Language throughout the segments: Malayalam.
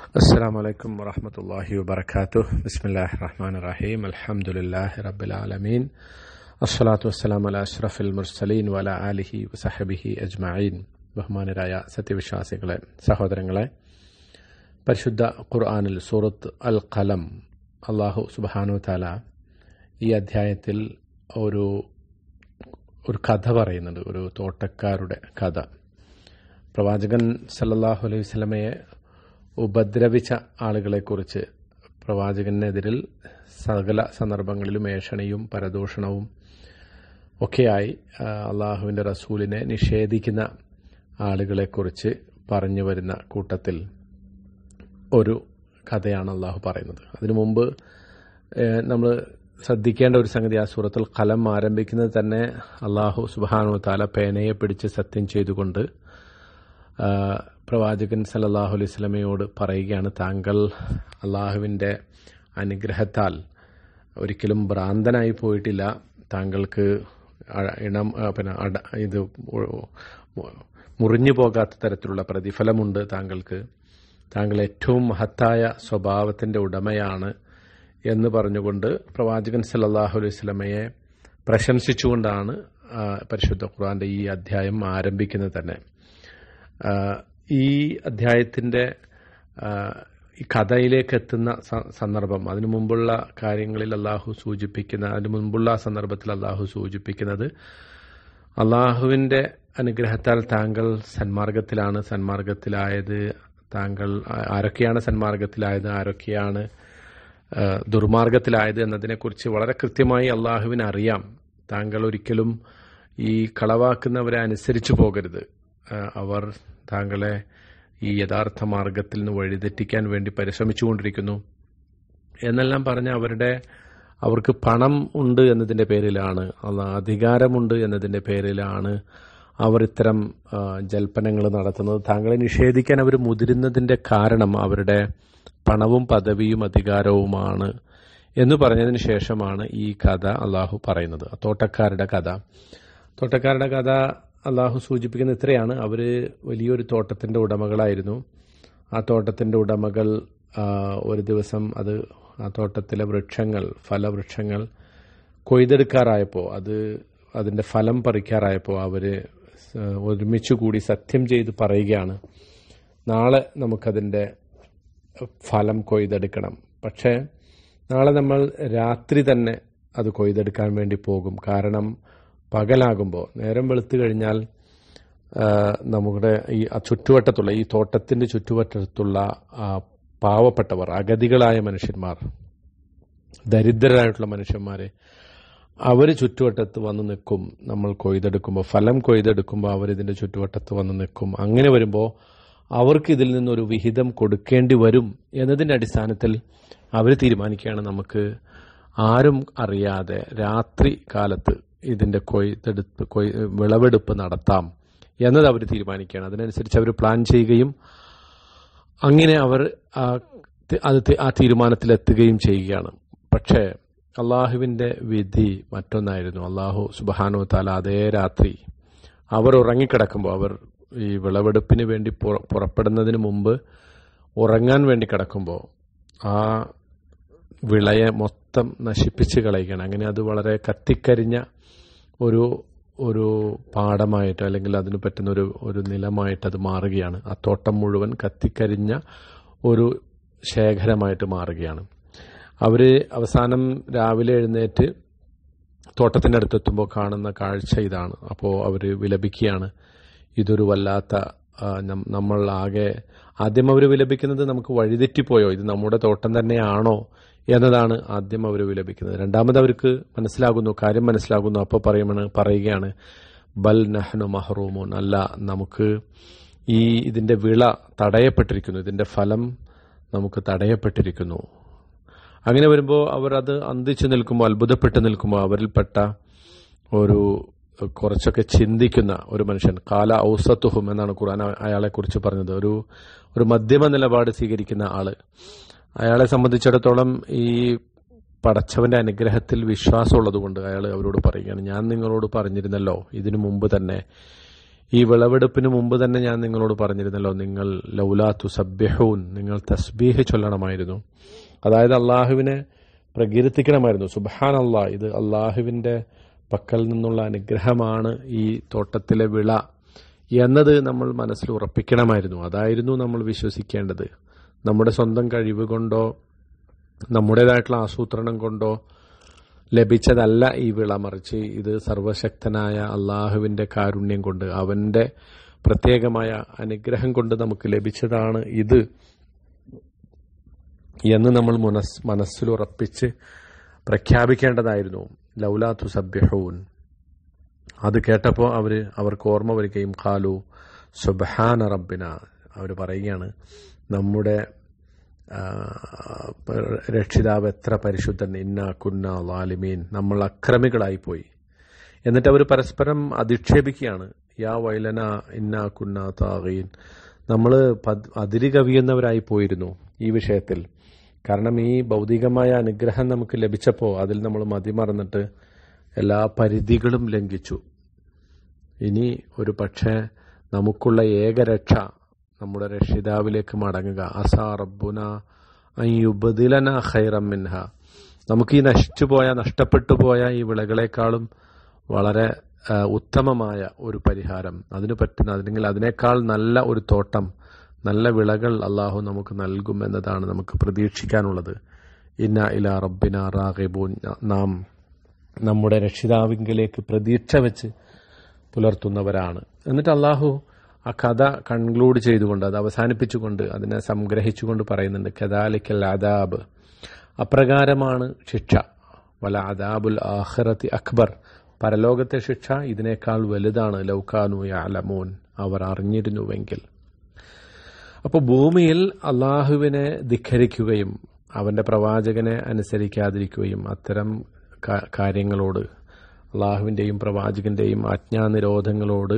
السلام عليكم ورحمة الله وبركاته بسم الله الرحمن الرحيم الحمد لله رب العالمين الصلاة والسلام على أشرف المرسلين وعلى آله وصحبه أجمعين ബഹുമാനരായ സത്യവിശ്വാസികളെ സഹോദരങ്ങളെ പരിശുദ്ധ ഖുർആാനിൽ സൂറത്ത് അൽ ഖലം അള്ളാഹു സുബാനു താല ഈ അധ്യായത്തിൽ ഒരു ഒരു കഥ പറയുന്നുണ്ട് ഒരു തോട്ടക്കാരുടെ കഥ പ്രവാചകൻ സല്ലല്ലാഹു അലൈഹി വസല്ലമയെ ഉപദ്രവിച്ച ആളുകളെക്കുറിച്ച് പ്രവാചകനെതിരിൽ സകല സന്ദർഭങ്ങളിലും ഏഷണിയും പരദൂഷണവും ഒക്കെയായി ആ, അള്ളാഹുവിൻ്റെ റസൂലിനെ നിഷേധിക്കുന്ന ആളുകളെക്കുറിച്ച് പറഞ്ഞു വരുന്ന കൂട്ടത്തിൽ ഒരു കഥയാണ് അള്ളാഹു പറയുന്നത് അതിനു മുമ്പ് നമ്മൾ ശ്രദ്ധിക്കേണ്ട ഒരു സംഗതി ആ സൂറത്തുൽ കലം ആരംഭിക്കുന്നത് തന്നെ അള്ളാഹു സുബാനു താല പേനയെ പിടിച്ച് സത്യം ചെയ്തുകൊണ്ട് ആ, പ്രവാചകൻ സല്ലല്ലാഹു അലൈഹി സ്വലമയോട് പറയുകയാണ് താങ്കൾ അള്ളാഹുവിൻ്റെ അനുഗ്രഹത്താൽ ഒരിക്കലും ഭ്രാന്തനായി പോയിട്ടില്ല താങ്കൾക്ക് അ- ഇണം ആ, പിന്നെ അട ഇത് ഉ- ഉ- മുറിഞ്ഞു പോകാത്ത തരത്തിലുള്ള പ്രതിഫലമുണ്ട് താങ്കൾക്ക് താങ്കൾ ഏറ്റവും മഹത്തായ സ്വഭാവത്തിൻ്റെ ഉടമയാണ് എന്ന് പറഞ്ഞുകൊണ്ട് പ്രവാചകൻ സല്ലല്ലാഹു അലൈഹി സ്വലമയെ പ്രശംസിച്ചുകൊണ്ടാണ് ആ, പരിശുദ്ധ ഖുർആന്റെ ഈ അധ്യായം ആരംഭിക്കുന്നത് തന്നെ ആ, ഈ അധ്യായത്തിൻ്റെ ആ, ഈ കഥയിലേക്ക് എത്തുന്ന സ- സന്ദർഭം അതിനു മുമ്പുള്ള കാര്യങ്ങളിൽ അള്ളാഹു സൂചിപ്പിക്കുന്ന അതിനു മുമ്പുള്ള ആ സന്ദർഭത്തിൽ അള്ളാഹു സൂചിപ്പിക്കുന്നത് അള്ളാഹുവിൻ്റെ അനുഗ്രഹത്താൽ താങ്കൾ സന്മാർഗത്തിലാണ് സന്മാർഗത്തിലായത് താങ്കൾ ആ- ആരൊക്കെയാണ് സന്മാർഗത്തിലായത് ആരൊക്കെയാണ് ആ, ദുർമാർഗത്തിലായത് എന്നതിനെക്കുറിച്ച് വളരെ കൃത്യമായി അള്ളാഹുവിന് അറിയാം താങ്കൾ ഒരിക്കലും ഈ കളവാക്കുന്നവരെ അനുസരിച്ചു പോകരുത് ആ, അവർ താങ്കളെ ഈ യഥാർത്ഥ മാർഗത്തിൽ നിന്ന് വഴിതെറ്റിക്കാൻ വേണ്ടി പരിശ്രമിച്ചുകൊണ്ടിരിക്കുന്നു എന്നെല്ലാം പറഞ്ഞ് അവരുടെ അവർക്ക് പണം ഉണ്ട് എന്നതിൻ്റെ പേരിലാണ് അല്ല അധികാരമുണ്ട് എന്നതിൻ്റെ പേരിലാണ് അവർ ഇത്തരം ആ, ജൽപ്പനങ്ങൾ നടത്തുന്നത് താങ്കളെ നിഷേധിക്കാൻ അവർ മുതിരുന്നതിൻ്റെ കാരണം അവരുടെ പണവും പദവിയും അധികാരവുമാണ് എന്ന് പറഞ്ഞതിന് ശേഷമാണ് ഈ കഥ അള്ളാഹു പറയുന്നത് തോട്ടക്കാരുടെ കഥ തോട്ടക്കാരുടെ കഥ അള്ളാഹു സൂചിപ്പിക്കുന്ന ഇത്രയാണ് അവർ വലിയൊരു തോട്ടത്തിൻ്റെ ഉടമകളായിരുന്നു ആ തോട്ടത്തിൻ്റെ ഉടമകൾ ആ, ഒരു ദിവസം അത് ആ തോട്ടത്തിലെ വൃക്ഷങ്ങൾ ഫലവൃക്ഷങ്ങൾ കൊയ്തെടുക്കാറായപ്പോൾ അത് അതിൻ്റെ ഫലം പറിക്കാറായപ്പോൾ അവർ ഒരുമിച്ച് കൂടി സത്യം ചെയ്ത് പറയുകയാണ് നാളെ നമുക്കതിൻ്റെ ഫലം കൊയ്തെടുക്കണം പക്ഷേ നാളെ നമ്മൾ രാത്രി തന്നെ അത് കൊയ്തെടുക്കാൻ വേണ്ടി പോകും കാരണം പകലാകുമ്പോൾ നേരം വെളുത്തു കഴിഞ്ഞാൽ ആ, നമ്മുടെ ഈ ആ ചുറ്റുവട്ടത്തുള്ള ഈ തോട്ടത്തിന്റെ ചുറ്റുവട്ടത്തുള്ള ആ, പാവപ്പെട്ടവർ അഗതികളായ മനുഷ്യന്മാർ ദരിദ്രരായിട്ടുള്ള മനുഷ്യന്മാരെ അവർ ചുറ്റുവട്ടത്ത് വന്ന് നിൽക്കും നമ്മൾ കൊയ്തെടുക്കുമ്പോൾ ഫലം കൊയ്തെടുക്കുമ്പോൾ അവരിതിന്റെ ചുറ്റുവട്ടത്ത് വന്ന് നിൽക്കും അങ്ങനെ വരുമ്പോൾ അവർക്ക് ഇതിൽ നിന്നൊരു വിഹിതം കൊടുക്കേണ്ടി വരും എന്നതിന്റെ അടിസ്ഥാനത്തിൽ അവർ തീരുമാനിക്കുകയാണ് നമുക്ക് ആരും അറിയാതെ രാത്രി കാലത്ത് ഇതിന്റെ കൊയ്തെടുപ്പ് കൊയ് വിളവെടുപ്പ് നടത്താം എന്നത് അവർ തീരുമാനിക്കുകയാണ് അതിനനുസരിച്ച് അവർ പ്ലാൻ ചെയ്യുകയും അങ്ങനെ അവർ ആ തി- അത് തി- ആ തീരുമാനത്തിലെത്തുകയും ചെയ്യുകയാണ് പക്ഷേ അള്ളാഹുവിന്റെ വിധി മറ്റൊന്നായിരുന്നു അള്ളാഹു സുബാനു താല അതേ രാത്രി അവർ ഉറങ്ങിക്കിടക്കുമ്പോൾ അവർ ഈ വിളവെടുപ്പിന് വേണ്ടി പുറ- പുറപ്പെടുന്നതിന് മുമ്പ് ഉറങ്ങാൻ വേണ്ടി കിടക്കുമ്പോൾ ആ വിളയെ മൊത്തം നശിപ്പിച്ച് കളയുകയാണ് അങ്ങനെ അത് വളരെ കത്തിക്കരിഞ്ഞ ഒരു ഒരു പാടമായിട്ട് അല്ലെങ്കിൽ അതിന് പറ്റുന്ന ഒരു ഒരു നിലമായിട്ട് അത് മാറുകയാണ് ആ തോട്ടം മുഴുവൻ കത്തിക്കരിഞ്ഞ ഒരു ശേഖരമായിട്ട് മാറുകയാണ് അവര് അവസാനം രാവിലെ എഴുന്നേറ്റ് തോട്ടത്തിന്റെ അടുത്തെത്തുമ്പോൾ കാണുന്ന കാഴ്ച ഇതാണ് അപ്പോൾ അവര് വിലപിക്കുകയാണ് ഇതൊരു വല്ലാത്ത ആ, നം- നമ്മൾ ആകെ ആദ്യം അവർ വിലപിക്കുന്നത് നമുക്ക് വഴിതെറ്റിപ്പോയോ ഇത് നമ്മുടെ തോട്ടം തന്നെയാണോ എന്നതാണ് ആദ്യം അവർ വിലപിക്കുന്നത് രണ്ടാമത് അവർക്ക് മനസ്സിലാകുന്നു കാര്യം മനസ്സിലാകുന്നു അപ്പോൾ പറയുമാണ് പറയുകയാണ് ബൽ നഹ്നു മഹറൂമുൻ അല്ല നമുക്ക് ഈ ഇതിന്റെ വിള തടയപ്പെട്ടിരിക്കുന്നു ഇതിന്റെ ഫലം നമുക്ക് തടയപ്പെട്ടിരിക്കുന്നു അങ്ങനെ വരുമ്പോൾ അവർ അത് അന്തിച്ചു നിൽക്കുമ്പോൾ അത്ഭുതപ്പെട്ട് നിൽക്കുമ്പോൾ അവരിൽപ്പെട്ട ഒരു കുറച്ചൊക്കെ ചിന്തിക്കുന്ന ഒരു മനുഷ്യൻ കാല ഔസത്തുഹും എന്നാണ് ഖുർആൻ അയാളെ കുറിച്ച് പറഞ്ഞത് ഒരു ഒരു മധ്യമ നിലപാട് സ്വീകരിക്കുന്ന ആള് അയാളെ സംബന്ധിച്ചിടത്തോളം ഈ പടച്ചവന്റെ അനുഗ്രഹത്തിൽ വിശ്വാസമുള്ളതുകൊണ്ട് അയാൾ അവരോട് പറയുകയാണ് ഞാൻ നിങ്ങളോട് പറഞ്ഞിരുന്നല്ലോ ഇതിനു മുമ്പ് തന്നെ ഈ വിളവെടുപ്പിന് മുമ്പ് തന്നെ ഞാൻ നിങ്ങളോട് പറഞ്ഞിരുന്നല്ലോ നിങ്ങൾ ലൗലാ തുസബ്യഹൂൻ നിങ്ങൾ തസ്ബീഹ് ചൊല്ലണമായിരുന്നു അതായത് അള്ളാഹുവിനെ പ്രകീർത്തിക്കണമായിരുന്നു സുബാൻ അള്ളാഹ് ഇത് അള്ളാഹുവിന്റെ പക്കൽ നിന്നുള്ള അനുഗ്രഹമാണ് ഈ തോട്ടത്തിലെ വിള എന്നത് നമ്മൾ മനസ്സിൽ ഉറപ്പിക്കണമായിരുന്നു അതായിരുന്നു നമ്മൾ വിശ്വസിക്കേണ്ടത് നമ്മുടെ സ്വന്തം കഴിവ് കൊണ്ടോ നമ്മുടേതായിട്ടുള്ള ആസൂത്രണം കൊണ്ടോ ലഭിച്ചതല്ല ഈ വിള മറിച്ച് ഇത് സർവശക്തനായ അള്ളാഹുവിന്റെ കാരുണ്യം കൊണ്ട് അവന്റെ പ്രത്യേകമായ അനുഗ്രഹം കൊണ്ട് നമുക്ക് ലഭിച്ചതാണ് ഇത് എന്ന് നമ്മൾ മനസ് മനസ്സിലുറപ്പിച്ച് പ്രഖ്യാപിക്കേണ്ടതായിരുന്നു ലൗലാത്തു സബ്യഹൂൻ അത് കേട്ടപ്പോൾ അവര് അവർക്ക് ഓർമ്മ വരികയും കാലു സുബഹാന റബ്ബിന അവർ പറയുകയാണ് നമ്മുടെ ആ, രക്ഷിതാവ് എത്ര പരിശുദ്ധൻ ഇന്ന കുന്ന ലാലിമീൻ നമ്മൾ അക്രമികളായി പോയി എന്നിട്ട് അവർ പരസ്പരം അധിക്ഷേപിക്കുകയാണ് യാ വൈലന ഇന്ന കുന്ന താകീൻ നമ്മൾ അതിരി കവിയുന്നവരായി പോയിരുന്നു ഈ വിഷയത്തിൽ കാരണം ഈ ഭൗതികമായ അനുഗ്രഹം നമുക്ക് ലഭിച്ചപ്പോൾ അതിൽ നമ്മൾ മതിമറന്നിട്ട് എല്ലാ പരിധികളും ലംഘിച്ചു ഇനി ഒരു പക്ഷേ നമുക്കുള്ള ഏകരക്ഷ നമ്മുടെ രക്ഷിതാവിലേക്ക് മടങ്ങുക അസാ റബ്ബുന അയ്യുബദിലന ഖൈറം മിൻഹ നമുക്ക് ഈ നശിച്ചുപോയ നഷ്ടപ്പെട്ടു പോയ ഈ വിളകളെക്കാളും വളരെ ആ, ഉത്തമമായ ഒരു പരിഹാരം അതിന് പറ്റുന്ന അല്ലെങ്കിൽ അതിനേക്കാൾ നല്ല ഒരു തോട്ടം നല്ല വിളകൾ അള്ളാഹു നമുക്ക് നൽകും എന്നതാണ് നമുക്ക് പ്രതീക്ഷിക്കാനുള്ളത് ഇന്ന ഇല റബ്ബിന റാഗിബൂൻ നാം നമ്മുടെ രക്ഷിതാവിങ്കിലേക്ക് പ്രതീക്ഷ വെച്ച് പുലർത്തുന്നവരാണ് എന്നിട്ട് അള്ളാഹു ആ കഥ കൺക്ലൂഡ് ചെയ്തുകൊണ്ട് അത് അവസാനിപ്പിച്ചുകൊണ്ട് അതിനെ സംഗ്രഹിച്ചുകൊണ്ട് പറയുന്നുണ്ട് കദാലിക്കൽ അദാബ് അപ്രകാരമാണ് ശിക്ഷ വല അദാബുൽ ആഖിറത്തി അക്ബർ പരലോകത്തെ ശിക്ഷ ഇതിനേക്കാൾ വലുതാണ് ലൗക്കാനു യാലമൂൻ അവർ അറിഞ്ഞിരുന്നുവെങ്കിൽ അപ്പോൾ ഭൂമിയിൽ അള്ളാഹുവിനെ ധിഖരിക്കുകയും അവന്റെ പ്രവാചകനെ അനുസരിക്കാതിരിക്കുകയും അത്തരം കാ- കാര്യങ്ങളോട് അള്ളാഹുവിന്റെയും പ്രവാചകന്റെയും ആജ്ഞാനിരോധങ്ങളോട്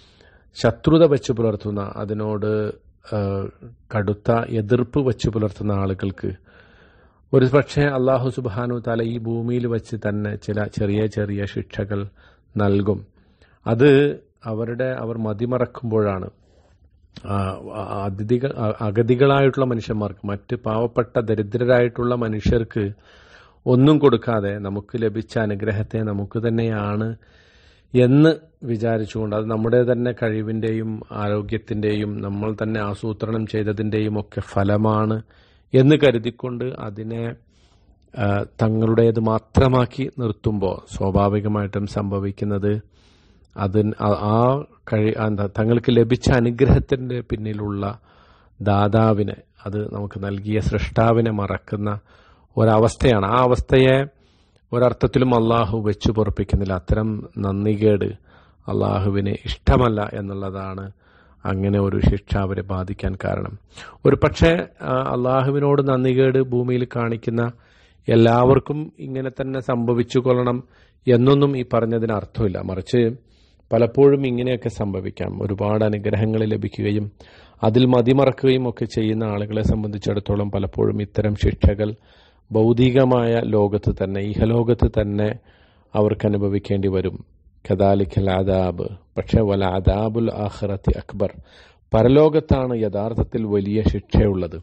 ശത്രുത വെച്ച് പുലർത്തുന്ന അതിനോട് ആ, കടുത്ത എതിർപ്പ് വെച്ച് പുലർത്തുന്ന ആളുകൾക്ക് ഒരു പക്ഷേ അള്ളാഹു സുബാനു താല ഈ ഭൂമിയിൽ വെച്ച് തന്നെ ചില ചെറിയ ചെറിയ ശിക്ഷകൾ നൽകും അത് അവരുടെ അവർ മതിമറക്കുമ്പോഴാണ് ആ, അതിഥികൾ അ- അഗതികളായിട്ടുള്ള മനുഷ്യന്മാർക്ക് മറ്റ് പാവപ്പെട്ട ദരിദ്രരായിട്ടുള്ള മനുഷ്യർക്ക് ഒന്നും കൊടുക്കാതെ നമുക്ക് ലഭിച്ച അനുഗ്രഹത്തെ നമുക്ക് തന്നെയാണ് എന്ന് വിചാരിച്ചുകൊണ്ട് അത് നമ്മുടെ തന്നെ കഴിവിന്റെയും ആരോഗ്യത്തിന്റെയും നമ്മൾ തന്നെ ആസൂത്രണം ചെയ്തതിന്റെയും ഒക്കെ ഫലമാണ് എന്ന് കരുതിക്കൊണ്ട് അതിനെ ആ, തങ്ങളുടേത് മാത്രമാക്കി നിർത്തുമ്പോൾ സ്വാഭാവികമായിട്ടും സംഭവിക്കുന്നത് അതിന് ആ- ആ കഴി ആ എന്താ തങ്ങൾക്ക് ലഭിച്ച അനുഗ്രഹത്തിന്റെ പിന്നിലുള്ള ദാതാവിനെ അത് നമുക്ക് നൽകിയ സൃഷ്ടാവിനെ മറക്കുന്ന ഒരവസ്ഥയാണ് ആ അവസ്ഥയെ ഒരർത്ഥത്തിലും അള്ളാഹു വെച്ചു പൊറപ്പിക്കുന്നില്ല അത്തരം നന്ദികേട് അള്ളാഹുവിന് ഇഷ്ടമല്ല എന്നുള്ളതാണ് അങ്ങനെ ഒരു ശിക്ഷ അവരെ ബാധിക്കാൻ കാരണം ഒരു പക്ഷേ ആ, അള്ളാഹുവിനോട് നന്ദികേട് ഭൂമിയിൽ കാണിക്കുന്ന എല്ലാവർക്കും ഇങ്ങനെ തന്നെ സംഭവിച്ചു കൊള്ളണം എന്നൊന്നും ഈ പറഞ്ഞതിന് അർത്ഥമില്ല മറിച്ച് പലപ്പോഴും ഇങ്ങനെയൊക്കെ സംഭവിക്കാം ഒരുപാട് അനുഗ്രഹങ്ങൾ ലഭിക്കുകയും അതിൽ മതിമറക്കുകയും ഒക്കെ ചെയ്യുന്ന ആളുകളെ സംബന്ധിച്ചിടത്തോളം പലപ്പോഴും ഇത്തരം ശിക്ഷകൾ ഭൗതികമായ ലോകത്ത് തന്നെ ഇഹലോകത്ത് തന്നെ അവർക്ക് അനുഭവിക്കേണ്ടി വരും കദാലിക്കൽ ആദാബ് പക്ഷെ വല ആദാബുൽ ആഖിറത്തി അക്ബർ പരലോകത്താണ് യഥാർത്ഥത്തിൽ വലിയ ശിക്ഷയുള്ളത്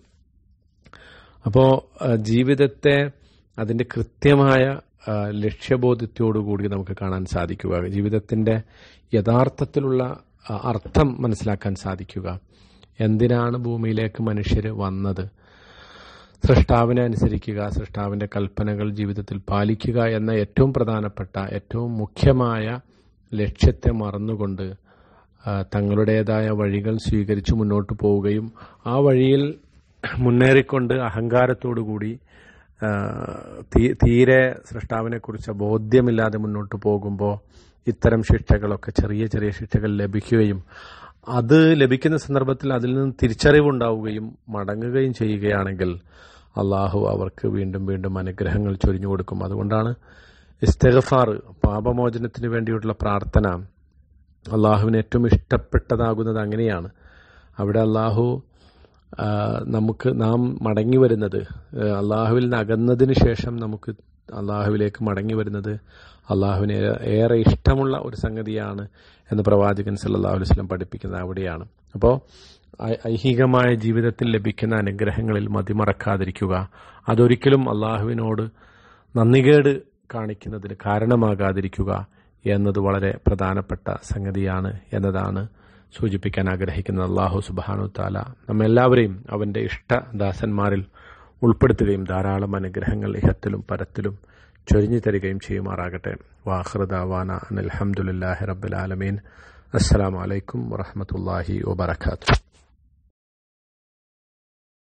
അപ്പോൾ ജീവിതത്തെ അതിന്റെ കൃത്യമായ ആ, ലക്ഷ്യബോധത്തോടുകൂടി നമുക്ക് കാണാൻ സാധിക്കുക ജീവിതത്തിന്റെ യഥാർത്ഥത്തിലുള്ള ആ, അർത്ഥം മനസ്സിലാക്കാൻ സാധിക്കുക എന്തിനാണ് ഭൂമിയിലേക്ക് മനുഷ്യർ വന്നത് സൃഷ്ടാവിനെ അനുസരിക്കുക സൃഷ്ടാവിന്റെ കൽപ്പനകൾ ജീവിതത്തിൽ പാലിക്കുക എന്ന ഏറ്റവും പ്രധാനപ്പെട്ട ഏറ്റവും മുഖ്യമായ ലക്ഷ്യത്തെ മറന്നുകൊണ്ട് ആ, തങ്ങളുടേതായ വഴികൾ സ്വീകരിച്ചു മുന്നോട്ട് പോവുകയും ആ വഴിയിൽ മുന്നേറിക്കൊണ്ട് അഹങ്കാരത്തോടുകൂടി ആ, തീ- തീരെ സൃഷ്ടാവിനെ കുറിച്ച് ബോധ്യമില്ലാതെ മുന്നോട്ട് പോകുമ്പോൾ ഇത്തരം ശിക്ഷകളൊക്കെ ചെറിയ ചെറിയ ശിക്ഷകൾ ലഭിക്കുകയും അത് ലഭിക്കുന്ന സന്ദർഭത്തിൽ അതിൽ നിന്ന് തിരിച്ചറിവുണ്ടാവുകയും മടങ്ങുകയും ചെയ്യുകയാണെങ്കിൽ അള്ളാഹു അവർക്ക് വീണ്ടും വീണ്ടും അനുഗ്രഹങ്ങൾ ചൊരിഞ്ഞു കൊടുക്കും അതുകൊണ്ടാണ് ഇസ്തഗഫാർ പാപമോചനത്തിന് വേണ്ടിയുള്ള പ്രാർത്ഥന അള്ളാഹുവിന് ഏറ്റവും ഇഷ്ടപ്പെട്ടതാകുന്നത് അങ്ങനെയാണ് അവിടെ അള്ളാഹു ആ, നമുക്ക് നാം മടങ്ങി വരുന്നത് ആ, അള്ളാഹുവിൽ നിന്ന് അകന്നതിന് ശേഷം നമുക്ക് അള്ളാഹുവിലേക്ക് മടങ്ങി വരുന്നത് അള്ളാഹുവിന് ഏറെ ഇഷ്ടമുള്ള ഒരു സംഗതിയാണ് എന്ന് പ്രവാചകൻ സല്ലല്ലാഹു അലൈഹി വസല്ലം പഠിപ്പിക്കുന്നത് അവിടെയാണ് അപ്പോൾ ഐഹികമായ ജീവിതത്തിൽ ലഭിക്കുന്ന അനുഗ്രഹങ്ങളിൽ മതിമറക്കാതിരിക്കുക അതൊരിക്കലും അള്ളാഹുവിനോട് നന്ദികേട് കാണിക്കുന്നതിന് കാരണമാകാതിരിക്കുക എന്നത് വളരെ പ്രധാനപ്പെട്ട സംഗതിയാണ് എന്നതാണ് സൂചിപ്പിക്കാൻ ആഗ്രഹിക്കുന്നത് അള്ളാഹു സുബാനു താല നമ്മെല്ലാവരെയും അവന്റെ ഇഷ്ടദാസന്മാരിൽ ഉൾപ്പെടുത്തുകയും ധാരാളം അനുഗ്രഹങ്ങൾ ഇഹത്തിലും പരത്തിലും ചൊരിഞ്ഞു തരികയും ചെയ്യുമാറാകട്ടെ വാഹൃദാവാന അനിൽഹമുല്ലാഹി റബ്ബുലാലമീൻ അസ്സലാമലൈക്കും വറഹമത്തല്ലാഹി വബർക്കാത്തു